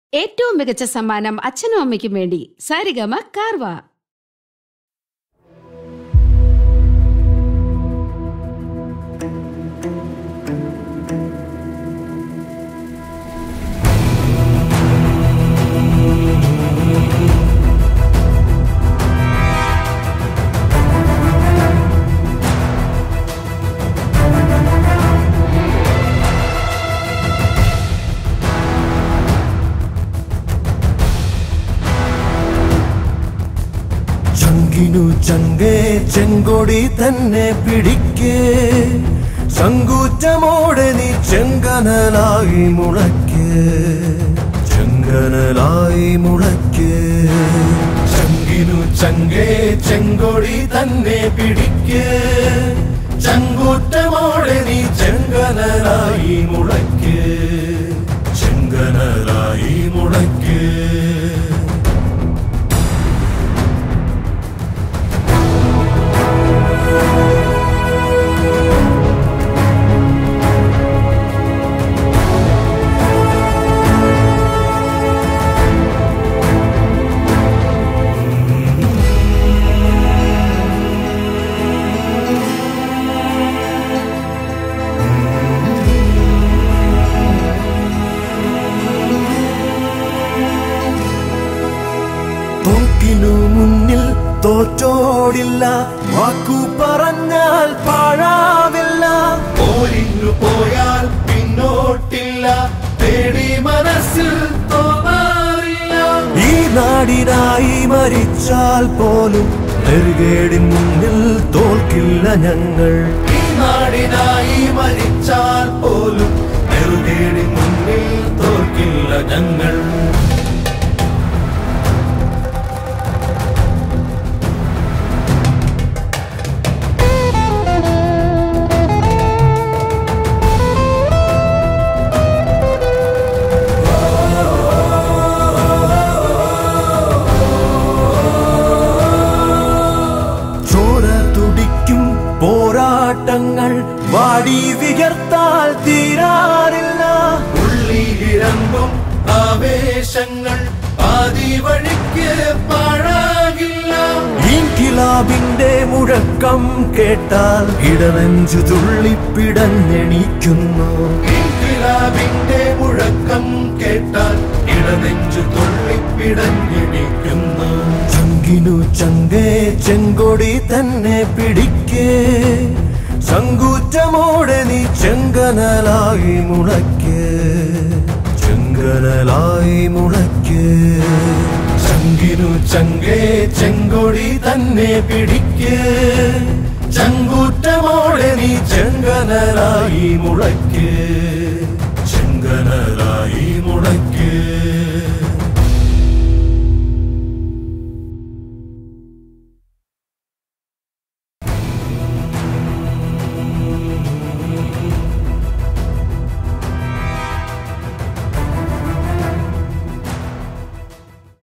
ഏറ്റവും മികച്ച സമ്മാനം അച്ഛനും അമ്മയ്ക്കും വേണ്ടി സാരിഗമ കാർവ ചങ്കിനു ചങ്കേ ചെങ്കൊടി തന്നെ പിടിക്കേ സങ്കൂറ്റമോടെ നീ ചെങ്കനലായി മുളയ്ക്ക് ചെങ്കനലായി മുളയ്ക്ക് ചങ്കിനു ചങ്കേ ചെങ്കൊടി തന്നെ പിടിക്ക് ചങ്കൂറ്റമോടെ നീ ചെങ്കനലായി മുളയ്ക്ക് ചെങ്കനലായി മുളയ്ക്ക് തോക്കിനു മുന്നിൽ തോറ്റോടില്ല വാക്കു പറഞ്ഞാൽ പാഴാവില്ല പോരിന്നു പോയാൽ പിന്നോട്ടില്ല തേടി മനസ്സിൽ തോന്നാറില്ല ഈ നാടിനായി മരിച്ചാൽ പോലും നെറുകേടിൻ മുന്നിൽ തോൽക്കില്ല ഞങ്ങൾ ഈ നാടിനായി മരിച്ചാൽ പോലും നെറുകേടിൻ മുന്നിൽ തോൽക്കില്ല ഞങ്ങൾ ചോര തുടിക്കും പോരാട്ടങ്ങൾ വാടി വികർത്താൽ തീരാറില്ല ഉള്ളിലിറങ്ങും ആവേശങ്ങൾ ആദി വഴിക്ക് പാഴാകില്ല ഇൻകിലാബിന്റെ മുഴക്കം കേട്ടാൽ ഇടനെഞ്ചു തുള്ളിപ്പിടഞ്ഞെണീക്കുന്നു ഇൻകിലാബിന്റെ മുഴക്കം കേട്ടാൽ ഇടനെഞ്ചു തുള്ളിപ്പിടഞ്ഞെണീക്കുന്നു ചങ്കിനു ചങ്കേ ചെങ്കൊടി തന്നെ പിടിക്കേ സങ്കൂറ്റമോടെ നീ ചെങ്കനലായി മുളയ്ക്ക് ചെങ്കനലായി മുളയ്ക്ക് ചങ്കിനു ചങ്കേ ചെങ്കൊടി തന്നെ പിടിക്ക് ചങ്കൂറ്റമോടെ നീ ചെങ്കനലായി മുളയ്ക്ക് ചെങ്കനലായി മുളയ്ക്ക്